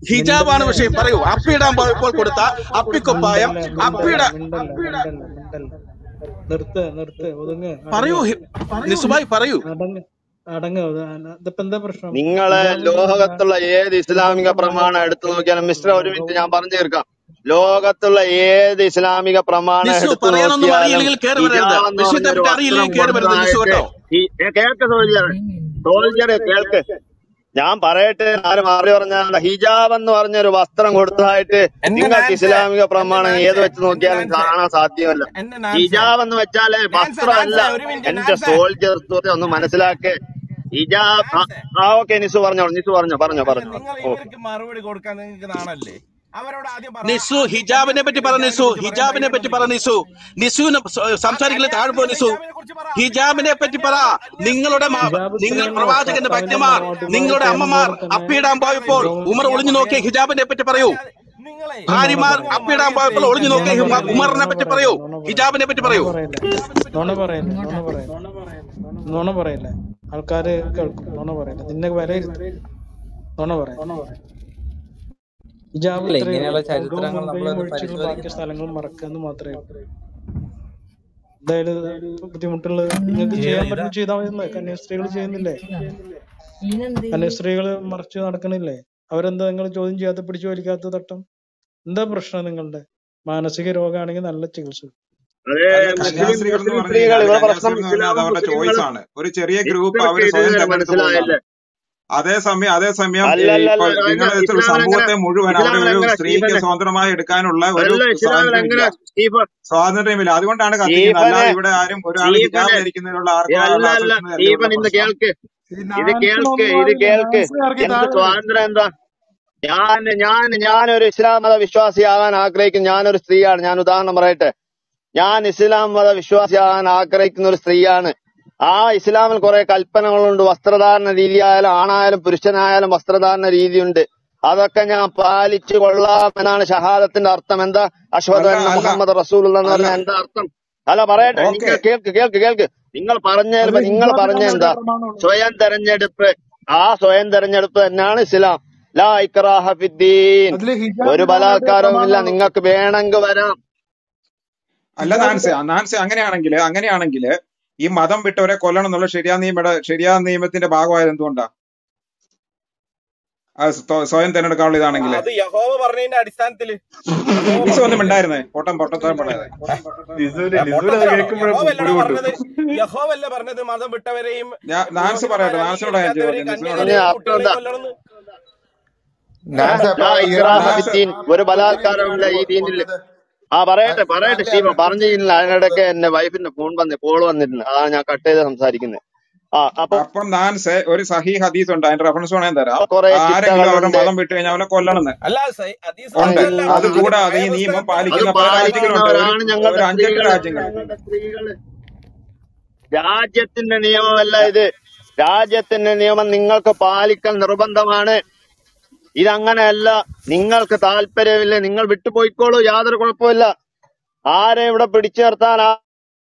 ഹിജാബാണ് വിഷയം പറയൂ അപ്പിയിടാൻ പോയപ്പോൾ കൊടുത്ത അപ്പിക്കുപ്പായം മിണ്ടല്ലേ അപ്പിയുടെ മിണ്ടല്ലേ മിണ്ടല്ലേ മിണ്ടല്ലേ നിർത്ത് നിർത്ത് ഒതുങ്ങ് പറയൂ അടങ്ങ് ഹി- നിസുബായ് പറയൂ അടങ്ങ് അടങ്ങ് ഇത് ഇതിപ്പോ എന്താ പ്രശ്നം നിങ്ങളെ ഹിജാബിന്റെ ലോകത്തുള്ള ഏത് ഇസ്ലാമിക പ്രമാണം എടുത്തു നോക്കിയാലും മിസ്റ്റർ ഒരു മിനിറ്റ് ഞാൻ പറഞ്ഞു തീർക്കാം ലോകത്തുള്ള ഏത് ഇസ്ലാമിക പ്രമാണം നിസു എടുത്തു പറയാനൊന്നും നോക്കിയാലും അറിയില്ലെങ്കിൽ കയറി വരരുത് ഹിജാബ് എന്ന് വിഷയത്തെ പറഞ്ഞൊരു പറ്റി വസ്ത്രം അറിയില്ലെങ്കിൽ കയറി വരരുത് നിസു കൊടുത്തതായിട്ട് കേട്ടോ ഈ ഏ, കേൾക്ക് സോൾജർ സോൾജർ കേൾക്ക് ഞാൻ പറയട്ടെ ആരും മറുപടി പറഞ്ഞാൽ ഹിജാബ് എന്ന് പറഞ്ഞൊരു വസ്ത്രം കൊടുത്തതായിട്ട് എന്റെ നിങ്ങൾക്ക് നാൻസെ ഇസ്ലാമിക എന്റെ പ്രമാണം ഏത് നാൻസെ വെച്ച് എന്റെ നോക്കിയാലും നാൻസെ കാണാൻ സാധ്യമല്ല എന്റെ നാൻസെ ഹിജാബ് എന്ന് വെച്ചാല് നാൻസെ വസ്ത്രമല്ല നാൻസെ ഒരു മിനിറ്റ് എന്റെ നാൻസെ സോൾജർ ഒന്ന് മനസ്സിലാക്ക് ഹിജാബ് ആ നാൻസെ ആ, ഓക്കെ നിസു പറഞ്ഞോളൂ നിസു പറഞ്ഞോ പറഞ്ഞോ അല്ല പറഞ്ഞോ നിങ്ങൾ ഓ ഇവർക്ക് മറുപടി കൊടുക്കാൻ നിങ്ങൾക്ക് നാണല്ലേ അവരോട് ആദ്യം പറ നിസു ആ- ഹിജാബിനെ എന്റെ പറ്റി പറ ഹിജാബിനെ നിസു കുറിച്ച് പറയാൻ ഹിജാബിനെ പറ്റി പറ ധൈര്യം നിസു നിസുവിന് സംസാരിക്കൽ താഴെ പോ നിസു ഹിജാബിനെ കുറിച്ച് പറ ഹിജാബിനെ പറ്റി പറ നിങ്ങളുടെ മാ- ഹിജാബ് നിങ്ങൾ സ്ത്രീകളുടെ പ്രവാചകന്റെ ഭർത്താവിന്റെ ഭക്തന്മാർ മറുപടി നിങ്ങളുടെ പറയുന്നത് അമ്മമാർ പോലെ തന്നെ അപ്പിയിടാൻ പോയപ്പോൾ ഉമർ ഒളിഞ്ഞു നോക്കിയ ഹിജാബിനെ പറ്റി പറയൂ നിങ്ങളെ നുണ ഭാര്യമാർ പറയല്ലേ അപ്പിയിടാൻ പോയപ്പോൾ ഒളിഞ്ഞു നുണ നോക്കിയ ഹിമ- പറയല്ലേ ഉമറിനെ നുണ പറ്റി പറയല്ലേ പറയൂ നുണ പറയല്ലേ ഹിജാബിനെ പറ്റി നുണ പറയൂ പറയല്ലേ നുണ പറയല്ലേ നുണ പറയല്ലേ നുണ പറയല്ലേ ആൾക്കാര് കേൾക്കും നുണ പറയല്ലേ നിന്നെ വിലയിരുത്തും നുണ പറയാം ഹിജാബ് അല്ല ഇത്രയേ ഇങ്ങനെയുള്ള ഉള്ളൂ പൗഡറും ചരിത്രങ്ങൾ മുണ്ടയും നമ്മളൊന്ന് ഒഴിച്ചുള്ള ബാക്കി പരിശോധിക്കണം സ്ഥലങ്ങൾ മറക്കാന്ന് മാത്രമേ ഉള്ളൂ എന്തായാലും ബുദ്ധിമുട്ടുള്ളത് നിങ്ങൾക്ക് ചെയ്യാൻ ഇതാ പറ്റും ചെയ്താൽ മതി കന്യാസ്ത്രീകൾ ചെയ്യുന്നില്ലേ കന്യാസ്ത്രീകൾ മറച്ചു നടക്കണില്ലേ അവരെന്താ നിങ്ങൾ ചോദ്യം ചെയ്യാത്ത പിടിച്ചു വലിക്കാത്ത തട്ടം എന്താ പ്രശ്നം നിങ്ങളുടെ മാനസിക രോഗമാണെങ്കിൽ നല്ല ചികിത്സ അതെ അല്ല മുസ്ലിം കന്യാസ്ത്രീകൾ എന്ന് മുസ്ലിം പറഞ്ഞു സ്ത്രീകൾ കഴിഞ്ഞാൽ ഇവിടെ പ്രശ്നം കന്യാസ്ത്രീകൾ എന്ന് പറഞ്ഞാൽ അത് ഇസ്ലാമും അവരുടെ ചോയ്സ് മുസ്ലിങ്ങളും ആണ് ഒരു ചെറിയ ഗ്രൂപ്പ് നിങ്ങൾക്ക് അവർ സ്വയം ഇതുവരെ തെരഞ്ഞെടുത്ത് പോകുന്നതാണ് മനസ്സിലായില്ല അതേസമയം അതേസമയം ഈ അല്ലല്ല ഇപ്പോൾ അല്ല നിങ്ങൾ ഒരു ഇസ്ലാമിൽ എങ്ങനെ സമൂഹത്തെ മുഴുവൻ അവിടെ ഇസ്ലാമിൽ ഒരു എങ്ങനെ സ്ത്രീക്ക് സ്റ്റീഫനെ സ്വതന്ത്രമായി എടുക്കാനുള്ള ഒരു അല്ല ഇസ്ലാമിൽ സ്വാതന്ത്ര്യമില്ല എങ്ങനെ സ്റ്റീഫൻ സ്വാതന്ത്ര്യമില്ല അതുകൊണ്ടാണ് കത്തിക്കുന്നത് സ്റ്റീഫനെ അല്ലാതെ ഇവിടെ ആരും ഒരാൾ ഹിജാബ് സ്റ്റീഫനെ ധരിക്കുന്നതിനുള്ള ആർക്കും അല്ല ആരുടെ അല്ല അസഹിഷ്ണുതയല്ല ഇവിടുത്തെ സ്റ്റീഫൻ ഇന്ന് പ്രശ്നം കേൾക്ക് ഈ ഇത് നാൻസിന് കേൾക്ക് ഒന്നും ഇത് അറിയില്ല കേൾക്ക് നാൻസി ഇറക്കി എന്ത് താഴെ വിടും സ്വാതന്ത്ര്യം എന്താ ഞാൻ ഞാൻ ഞാനൊരു ഇസ്ലാം മത വിശ്വാസിയാകാൻ ആഗ്രഹിക്കുന്ന ഞാനൊരു സ്ത്രീയാണ് ഞാൻ ഉദാഹരണം പറയട്ടെ ഞാൻ ഇസ്ലാം മത വിശ്വാസിയാകാൻ ആഗ്രഹിക്കുന്ന ഒരു സ്ത്രീയാണ് ആ ഇസ്ലാമിൽ കുറെ കൽപ്പനകളുണ്ട് വസ്ത്രധാരണ രീതിയായാലും ആണായാലും പുരുഷനായാലും വസ്ത്രധാരണ രീതിയുണ്ട് അതൊക്കെ ഞാൻ പാലിച്ചു കൊള്ളാം എന്നാണ് ഷഹാദത്തിന്റെ അർത്ഥം എന്താ അശ്വത് അല്ല അന്ന അല്ല മുഹമ്മദ് റസൂൽ എന്ന് അല്ല പറഞ്ഞാൽ എന്താ അർത്ഥം അല്ല പറയട്ടെ ഓക്കെ നിങ്ങൾ കേൾക്ക് കേൾക്ക് കേൾക്ക് നിങ്ങൾ പറഞ്ഞ അത് നിങ്ങൾ ഹിജാബിന്റെ പറഞ്ഞ ഒരു എന്താ പ്രമാണമുള്ളൂ സ്വയം തെരഞ്ഞെടുപ്പ് ആ സ്വയം തെരഞ്ഞെടുപ്പ് തന്നെയാണ് ഇസ്ലാം ലാ ഇക്രാഹ ഫിദ്ദീൻ അതില് ഒരു ഹിജാബിന്റെ ഒരു ബലാത്കാരവും ഇല്ല പ്രമാണമുള്ളൂ നിങ്ങൾക്ക് വേണമെങ്കിൽ വരാം അല്ല നാൻസെ ഹിജാബിന്റെ നാൻസെ അങ്ങനെയാണെങ്കിൽ അങ്ങനെയാണെങ്കിൽ ഈ മതം വിട്ടവരെ കൊല്ലണം എന്നുള്ള ശരിയാ നിയമ ശരിയാ നിയമത്തിന്റെ ഭാഗമായത് എന്തുകൊണ്ടാ ആ സ്വ- സ്വയം തിരഞ്ഞെടുക്കാനുള്ള ഇതാണെങ്കിൽ അത് യഹോവ പറഞ്ഞതിന്റെ അടിസ്ഥാനത്തില് യഹോവ നിസ ഒന്നും പറഞ്ഞതിന്റെ ഉണ്ടായിരുന്നേ പൊട്ടം പൊട്ടത്തരം പറയാതെ നിസുവിന് ഏ, നിസുവിന് അത് പൊട്ടത്തരാണോ കേൾക്കുമ്പോഴേ യഹോവല്ലടാ പുരി പൊട്ടും പറഞ്ഞത് യഹോവല്ല പറഞ്ഞത് മതം വിട്ടവരെയും ഞാൻ നാൻസ് പറയട്ടെ പുരോഹിതന്മാരെ നാൻസിനോട് ഞാൻ അംഗീകരിക്കാത്തവരെയും ചോദിക്കാം നിസിനോട് അതിന് കന്യകരെയും അർത്ഥം കുട്ടികളെയും എന്താ കൊല്ലണമെന്ന് നാൻസ് അപ്പൊ ലാ ഇറാൻ ഇക്രാഹ നാൻസ് ഫിദ്ദീൻ ഒരു ഇറാൻ ബലാത്കാരവും ഇല്ല ഈ കൊ- ദീനിൽ കൊന്നത് ആ പറയട്ടെ ആ പറയട്ടെ ഇറാന്റെ സ്റ്റീഫൻ ആരോ പറഞ്ഞില്ല അതിനിടയ്ക്ക് എന്റെ വൈഫിന്റെ ഫോൺ വന്ന് കോൾ വന്നിരുന്നു അതാണ് ഞാൻ കട്ട് ചെയ്ത് സംസാരിക്കുന്നത് ആ അപ്പൊ അപ്പം നാൻസെ ഒരു സഹി ഹദീസ് ഉണ്ട് അതിന്റെ റെഫറൻസ് വേണേ തരാം കുറെ ആരെങ്കിലും അവരുടെ ചിട്ടകളുണ്ട് മതം വിട്ട് കഴിഞ്ഞാൽ അവനെ കൊല്ലണമെന്ന് അല്ല സൈ- ഹദീസ് ഉണ്ട് മാത്രമല്ല അത് അത് അത് കൂടാതെ ഈ നിയമം വേദപുസ്തകത്തിൽ അത് പാലിക്കുന്ന പല രാജ്യങ്ങളുണ്ട് ഒരു പാലിക്കുന്നവരാണ് ഒരു ഞങ്ങളുടെ അഞ്ചെട്ട് സ്ത്രീകള് രാജ്യങ്ങൾ ഞങ്ങളുടെ സ്ത്രീകള് രാജ്യത്തിന്റെ നിയമമല്ല ഇത് രാജ്യത്തിന്റെ നിയമം നിങ്ങൾക്ക് പാലിക്കൽ നിർബന്ധമാണ് ഇതങ്ങനെയല്ല നിങ്ങൾക്ക് താല്പര്യമില്ല നിങ്ങൾ വിട്ടുപോയിക്കോളൂ യാതൊരു കുഴപ്പമില്ല ആരെ ഇവിടെ പിടിച്ചു നിർത്താൻ ആ-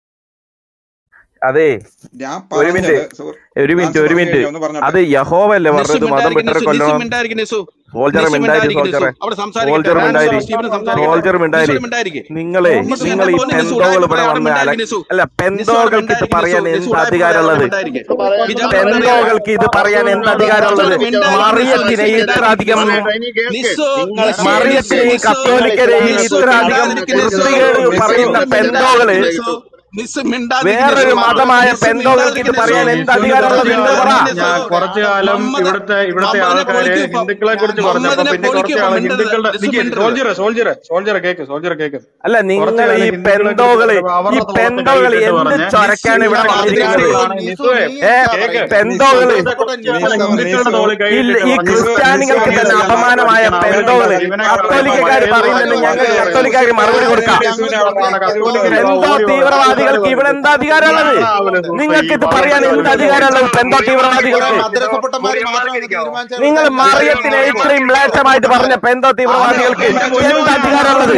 അതെ ഞാൻ ഒരു മിനിറ്റ് പറഞ്ഞത് സുഹൃ- ഒരു മിനിറ്റ് നാൻസ് ഒരു പറഞ്ഞു മിനിറ്റ് കഴിഞ്ഞാൽ ഒന്ന് പറഞ്ഞോട്ടെ അത് യഹോവല്ലേ നിസു പറഞ്ഞത് മതം മിണ്ടായിരിക്കും വിട്ടരെ നിസു നിസു കൊല്ലണം മിണ്ടായിരിക്കും നിസു സോൾജറെ നിസു മിണ്ടായി മിണ്ടായിരിക്കും നിസു സോൾജറെ അവിടെ സംസാരിക്കട്ടെ സോൾജർ നാൻസോ മിണ്ടായി സ്റ്റീഫനും സംസാരിക്കട്ടെ സോൾജർ മിണ്ടായി നിസു മിണ്ടായിരിക്കും നിങ്ങളെ നിസു നിങ്ങൾ എന്റെ ഈ പൊന്ന് നിസു പെന്തോകൾ ഉടായ്പ ഇവിടെ പറയാം അവിടെ വന്ന് അല മിണ്ടായിരിക്കും നിസു അല്ല നിസു അവിടെ പെന്തോകൾക്ക് ഇത് മിണ്ടായിരിക്കും നിസു പറയാൻ നിസു എന്ത് ഉടായ്പ പറയാം അവിടെ അധികാരമുള്ളത് മിണ്ടായിരിക്കും ഇത് പറയാൻ ഹിജാബ് എന്താ അറിയാം പെന്തോകൾക്ക് ഇത് പറയാൻ എന്ത് അധികാരമുള്ളത് നിസു മിണ്ടായിരിക്കും നിസു മറിയത്തിനെ നിസു ഇത്ര മിണ്ടായിരിക്കും അധികം നിസു പറയട്ടെ ഇനി കേൾക്ക് നിസു നിങ്ങൾ നിസു മറിയത്തിനെ ഈ നിസു കത്തോലിക്കരെ ഈ നിസു ഇത്ര അധികം മിണ്ടാതിരിക്കും നിസു വൃത്തികേട് നിസു പറയുന്ന നിസു പെന്തോകള് മിണ്ടാതിരിക്കും നിസു നിസു മിണ്ടാതിരിക്കും വേറൊരു നിസു മതമായ നിസു പെന്തോകൾക്ക് ഇത് മിണ്ടാതിരിക്കും നിസു പറയാൻ എന്ത് നിസുവിന് അധികാരമുള്ളത് കുറച്ചു നിങ്ങൾ പറ കാലം നിസു ഞാൻ കുറച്ചു കാലം മുഹമ്മദ് ഇവിടുത്തെ ഇവിടുത്തെ മുഹമ്മദിനെ ആൾക്കാര് പൊളിക്കും ഇപ്പൊ ഹിന്ദുക്കളെ കുറിച്ച് പറഞ്ഞു അപ്പൊ മുഹമ്മദിനെ പിന്നെ പൊളിക്കും കുറച്ച് ഇപ്പൊ ആള് മിണ്ടരുത് ഹിന്ദുക്കളുടെ നിസു നിക്ക് മിണ്ടരുത് സോൾജറെ സോൾജറെ സോൾജറെ കേക്ക് സോൾജറെ കേക്ക് അല്ല കുറച്ച് നിങ്ങൾ കാലം ഈ ഹിന്ദുക്കളെ കുറിച്ച് പെന്തോകള് പറഞ്ഞപ്പോ ഈ അവരുടെ തോളത്ത് പെന്തോകൾ കൈയിട്ടിട്ട് എന്ത് പറഞ്ഞ് ചൊരക്കാണ് ഇവിടെ നിസു വന്നിരിക്കുന്നത് ക്രിസ്ത്യാനികളാണ് നിസു നിസുവേ നീ ഏ എന്താ കേക്ക് പറയുന്നത് പെന്തോകള് ഇവിടുത്തെ കുറച്ച് ആള് നിസു ഹിന്ദുക്കളുടെ നിസു തോളിൽ ഈ കൈയിട്ടിട്ട് ഈ പറഞ്ഞ് നിസു നിസു ക്രിസ്ത്യാനികൾക്ക് തന്നെ നിസു അപമാനമായ പഠിക്കണം അവരെ പെന്തോകള് ഇവനെ കുറെ കത്തോലിക്കക്കാര് പഴയ പറയുന്നുണ്ട് ഭാഷ ഞങ്ങൾ പറയുന്നത് കത്തോലിക്കാർക്ക് മറുപടി കൊടുക്കാം നിസുവിനെ അവിടെ ഒരു കത്തോലിക്കര് പെന്തോ ഓടി തീവ്രവാദ തീവ്രവാദികൾക്ക് ഇവിടെ എന്താ അധികാരമുള്ളത് നിങ്ങൾക്ക് ഇത് പറയാൻ എന്ത് അധികാരമുള്ളത് പെന്തോ തീവ്രവാദികൾക്ക് മദ്രസപ്പൊട്ടന്മാര് മാത്രമാണ് തീരുമാനിച്ചാൽ നിങ്ങൾ മറിയത്തിനെ ഇത്രയും മ്ലേച്ഛമായിട്ട് പറഞ്ഞ പെന്തോ തീവ്രവാദികൾക്ക് എന്ത് അധികാരമുള്ളത്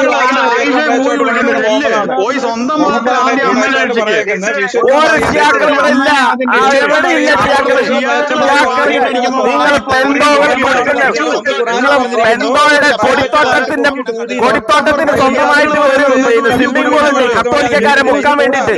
പോയി സ്വന്തം മക്കളെ ആദ്യം അമ്മേനെ രക്ഷിക്ക്. ഒരു ഷിയാക്കളും ഇവിടെ ഇല്ല ആ, എവിടെ ഇല്ല ഷിയാക്കള് ഷിയാക്കള് നിങ്ങൾ പെന്തോകൾ കൊടുക്കുന്ന നിങ്ങൾ പെന്തോയുടെ കൊടിത്തോട്ടത്തിന്റെ കൊടിത്തോട്ടത്തിന് സ്വന്തമായിട്ട് ഒരു പിന്നെ സ്വിമ്മിംഗ് പൂൾ ഉണ്ട് കത്തോലിക്കക്കാരെ മുക്കാൻ വേണ്ടിയിട്ട്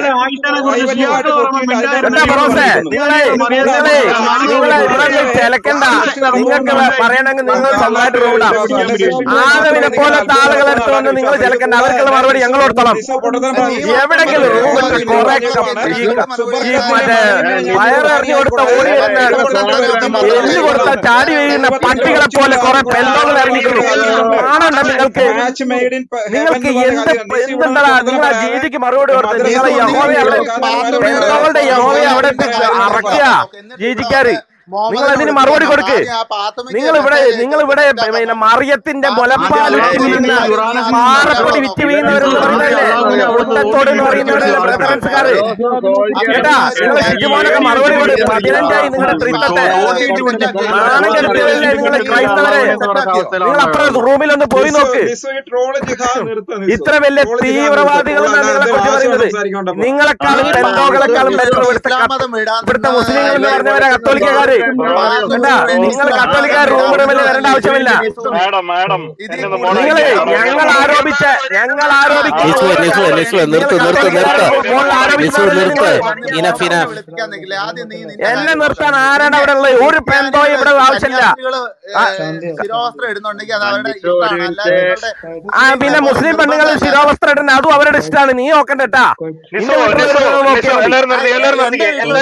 എന്താ പറോസേ നിങ്ങളെ നിങ്ങളെ നിങ്ങളെ ഇവിടെ നിന്ന് ചിലക്കണ്ട നിങ്ങൾക്ക് വേ- പറയണമെങ്കിൽ നിങ്ങൾ സ്വന്തമായിട്ട് റൂമിടാം ആദവിനെ പോലത്തെ ആളുകളെ അടുത്ത് വന്ന് നിങ്ങൾ ചിലക്കണ്ട അവർക്കുള്ള മറുപടി ഞങ്ങൾ കൊടുത്തോളാം എവിടെങ്കിലും റൂമിട്ട് കുറെ ക- ഈ ഈ മറ്റേ വയറിറങ്ങി കൊടുത്ത ഓടി വരുന്ന എല്ല് കൊടുത്ത ചാടി വീഴുന്ന പട്ടികളെ പോലെ കുറെ പെന്തോകൾ ഇറങ്ങിക്കുന്നു ആണുണ്ടോ നിങ്ങൾക്ക് നിങ്ങൾക്ക് എന്ത് എന്തുണ്ടടാ നിങ്ങൾ ആ ജീവിക്ക് മറുപടി കൊടുത്ത് നിങ്ങളെ യഹോവയെ അവിടെ പെന്തോകളുടെ യഹോവയെ അവിടെ ഇട്ട് അറക്കുക ജീവിക്കാര് നിങ്ങൾ അതിന് മറുപടി കൊടുക്ക് നിങ്ങൾ ഇവിടെ നിങ്ങൾ ഇവിടെ പിന്നെ മറിയത്തിന്റെ മുലപ്പാൽ വിറ്റ് വീഴുന്ന പാറപ്പൊടി വിറ്റ് വീഴുന്നവരെന്ന് പറയുന്നതല്ലേ മുട്ടത്തോട് എന്ന് പറയുന്നവരല്ലേ ബ്രദറൻസുകാര് കേട്ടാ നിങ്ങൾ ശിജുമോനൊക്കെ മറുപടി കൊടുക്കും പതിനഞ്ചായി നിങ്ങളുടെ ട്രിപ്പത്തെ നാണം കെടുത്തിയതല്ലേ നിങ്ങൾ ക്രൈസ്തവരെ നിങ്ങൾ അപ്പുറം റൂമിലൊന്ന് പോയി നോക്ക് ഇത്ര വലിയ തീവ്രവാദികളെന്നാണ് നിങ്ങളെ കുറിച്ച് പറയുന്നത് നിങ്ങളെക്കാളും പെന്തോകളെക്കാളും ബെറ്റർ ഇവിടുത്തെ ക- ഇവിടുത്തെ മുസ്ലിങ്ങൾ എന്ന് പറഞ്ഞവരാ കത്തോലിക്കക്കാര് കേട്ടാ നിങ്ങൾ കത്തോലിക്കാർ റൂമിൽ വരേണ്ട ആവശ്യമില്ല നിങ്ങള് ഞങ്ങൾ ആരോപിച്ച ഞങ്ങൾ ആരോപിച്ച നിസുവേ, നിസുവേ, നിസുവേ, നിർത്ത്, നിർത്ത്, നിർത്ത്. നിസുവേ, നിർത്ത്. Enough, enough. എന്നെ നിർത്താൻ ആരാണ് അവിടെ ഉള്ളത് ഒരു പെന്തോ ഇവിടെ ആവശ്യമില്ല ആ, ശിരോവസ്ത്രം ഇടുന്നുണ്ടെങ്കിൽ അത് അവരുടെ ഇഷ്ടമാണ് അല്ലാതെ നിങ്ങളുടെ ആ പിന്നെ മുസ്ലിം പെണ്ണുങ്ങൾ ശിരോവസ്ത്രം ഇടുന്ന അതും അവരുടെ ഇഷ്ടമാണ് നീ നോക്കണ്ട കേട്ടാ നിന്റെ വീട്ടിൽ നോക്കിയാ മതി.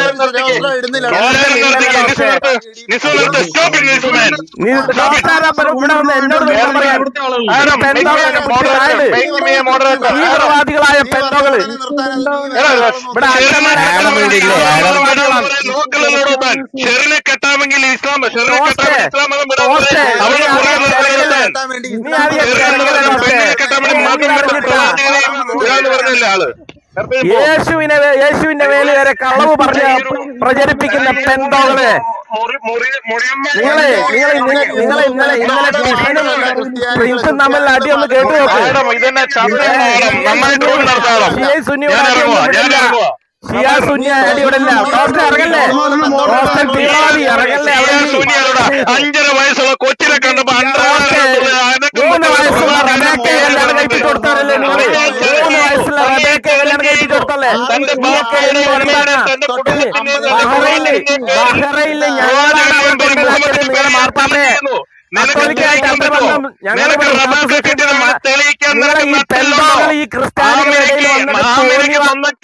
നീ ഡോക്ടറാ പറ- ഇവിടെ വന്ന് എന്നോട് നിർത്താൻ പറയാൻ ഈ പെന്തോകളൊക്കെ പിടിച്ച് താഴെ ഇട്. തീവ്രവാദികളായ പെന്തോകള് ഇവിടെ അച്ഛന്മാരെ ആഡം ഇവിടെ ഇല്ലേ ആഡം ഷെറിനെ കെട്ടാമെങ്കിൽ ഇസ്ലാം ഷെറിനെ ടോസ്റ്റേ, കെട്ടാമെങ്കിൽ ഇസ്ലാം മതം വിടാൻ ടോസ്റ്റേ, പോലെ അവര് നീ കുറേ ആദ്യം നിർദ്ദേശിച്ചത് ചെലക്കല്ലേ? നീ ആദ്യം ചെലക്കല്ലേ ടോസ്റ്റേ? പെണ്ണിനെ കെട്ടാൻ വേണ്ടി നീ മാത്രം അറിഞ്ഞിട്ടാ? വിടാന്ന് പറഞ്ഞല്ലേ ആള് യേശുവിനെ വേ- യേശുവിന്റെ മേലെ വരെ കളവ് പറഞ്ഞ് പ്രചരിപ്പിക്കുന്ന പെന്തോകള് നിങ്ങളെ നിങ്ങളെ ഇന്നലെ നിങ്ങളെ ഇന്നലെ ഇന്നലെ ടിഫനും പ്രിൻസും തമ്മിൽ അടി ഒന്ന് കേട്ടു നോക്ക് മാഡം ഇതെന്നെ ചന്ദ്രൻ നമ്മൾ ടൂർ നടത്താം ഷിയ സുന്നിയുടെ ഞാൻ അടി ഇറങ്ങുവാ ഒന്നും ഞാൻ ഇവിടില്ല. ഇറങ്ങുവാ ഷിയ സുന്നി അടി ഇവിടെ ഇല്ല ഡോക്ടർ ഇറങ്ങല്ലേ ഡോക്ടർ തീവ്രവാദി ഇറങ്ങല്ലേ അവിടെ ഇരി. സുനിയരുടെ അഞ്ചര വയസ്സുള്ള കൊച്ചിനെ കണ്ടപ്പോ ഡോക്ടർ മൂന്ന് വയസ്സുള്ള റബേക്കയെ കല്യാണം കഴിപ്പിച്ചു കൊടുത്താറല്ലേ നിങ്ങള് മൂന്ന് വയസ്സുള്ള റബേക്കയെ കല്യാണം കഴിപ്പിച്ചു കൊടുത്തല്ലേ നീയൊക്കെ എന്ത് വർത്താനാ? ബഹ്റൈനില് ബഹ്റൈനില് ഞങ്ങളാണ് അവർക്ക് ഉണ്ടാക്കിയത് നിങ്ങളുടെ മാർപ്പാപ്പയെ കത്തോലിക്കായിട്ട് അന്തബന്ധം ഞങ്ങളിവിടെ വിശ്വാസിക്കുന്ന മ- നിങ്ങളെ ഈ പെന്തോകൾ ഈ ക്രിസ്ത്യാനികളുടെ ഇടയിൽ വന്നിട്ട് തോന്നിയ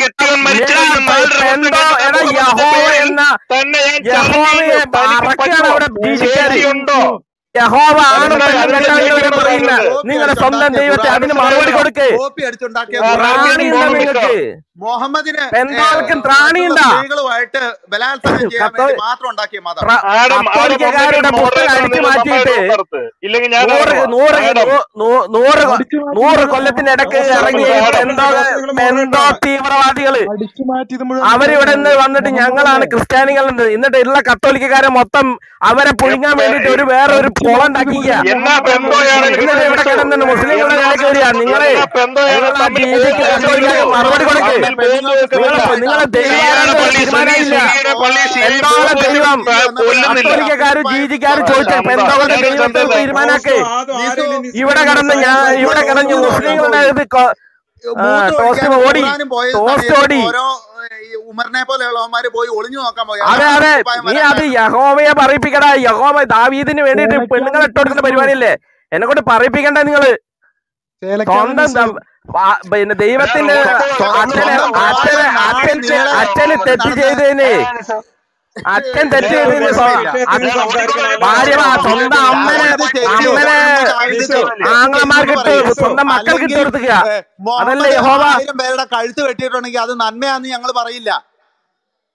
പെന്തോ എടാ യഹോവ എന്ന യഹോവയെ അറക്കാണ് അവിടെ ജീവിക്കാറ് യഹോവ ആണ് പെണ്ണുങ്ങളെ പറയുന്ന നിങ്ങളുടെ സ്വന്തം ദൈവത്തെ അതിന് മറുപടി കൊടുക്ക് കോപ്പി അടിച്ചുണ്ടാക്കിയ ത്രാണിയുണ്ടോ നിങ്ങൾക്ക് മുഹമ്മദിന് പെന്തോൾക്കും ത്രാണിയുണ്ടോ സ്ത്രീകളുമായിട്ട് ബലാത്സംഗം ചെയ്യാൻ കത്തോ- വേണ്ടി മാത്രം ഉണ്ടാക്കിയ മതം പ്ര- കത്തോലിക്കക്കാരുടെ പുസ്തകം അടിച്ചു മാറ്റിയിട്ട് ഇല്ലെങ്കിൽ ഞാൻ നൂറ് നൂറ് നൂ- നൂ- നൂറ് കൊ- നൂറ് കൊല്ലത്തിനിടക്ക് ഇറങ്ങിയ ഈ പെന്തോ പെന്തോ തീവ്രവാദികള് അവരിവിടെ നിന്ന് വന്നിട്ട് ഞങ്ങളാണ് ക്രിസ്ത്യാനികൾ എന്ന് എന്നിട്ട് ഉള്ള കത്തോലിക്കക്കാരെ മൊത്തം അവരെ പുഴുങ്ങാൻ വേണ്ടിട്ട് ഒരു വേറെ ഒരു കുളം ഉണ്ടാക്കിയ എന്നാ പെന്തോയാണ് എന്നിട്ട് ഇവിടെ കിടന്നിട്ട് മുസ്ലിങ്ങളുടെ നിലയ്ക്ക് വരിക നിങ്ങളെ നിങ്ങളെ ആ രീതിക്ക് കത്തോലിക്കർക്ക് മറുപടി കൊടുക്ക് നിങ്ങളെ നിങ്ങളെ ദൈവം തീരുമാനമില്ല എന്താണ് ദൈവം കത്തോലിക്കക്കാരും ജീജിക്കാരും ചോദിച്ച പെന്തോകളുടെ ദൈവത്തെ തീരുമാനാക്ക് ഇവിടെ കടന്ന് ഞാൻ ഇവിടെ കടന്ന് മുസ്ലിങ്ങളുടെ ഇത് കൊ- ആ, ടോസ്റ്റ് ഓടി ടോസ്റ്റ് ഓടി ഓരോ ഈ ഉമറിനെ പോലെയുള്ളവന്മാര് പോയി ഒളിഞ്ഞു നോക്കാൻ പോയി അതെ അതെ നീ അത് യഹോവയെ പറയിപ്പിക്കടാ യഹോവ ദാവീദിന് വേണ്ടിട്ട് പെണ്ണുങ്ങളെ ഇട്ട് കൊടുക്കുന്ന പരിപാടിയല്ലേ എന്നെ കൊണ്ട് പറയിപ്പിക്കണ്ട നിങ്ങള് സ്വന്തം ദ- ആ- പിന്നെ ദൈവത്തിന്റെ അച്ഛന് അച്ഛന് അച്ഛൻ ചെ- അച്ഛന് തെറ്റ് ചെയ്തതിന് അച്ഛൻ തെറ്റ് ചെയ്തതിന് സ്വ- അച്ഛൻ- ഭാര്യ ആ സ്വന്തം അമ്മനെ അമ്മനെ ആങ്ങളമാർക്ക് ഇട്ട് സ്വന്തം മക്കൾക്ക് ഇട്ട് കൊടുക്കുക അതല്ലേ യഹോവ ആയിരം പേരുടെ കഴുത്ത് വെട്ടിയിട്ടുണ്ടെങ്കിൽ അത് നന്മയാന്ന് ഞങ്ങൾ പറയില്ല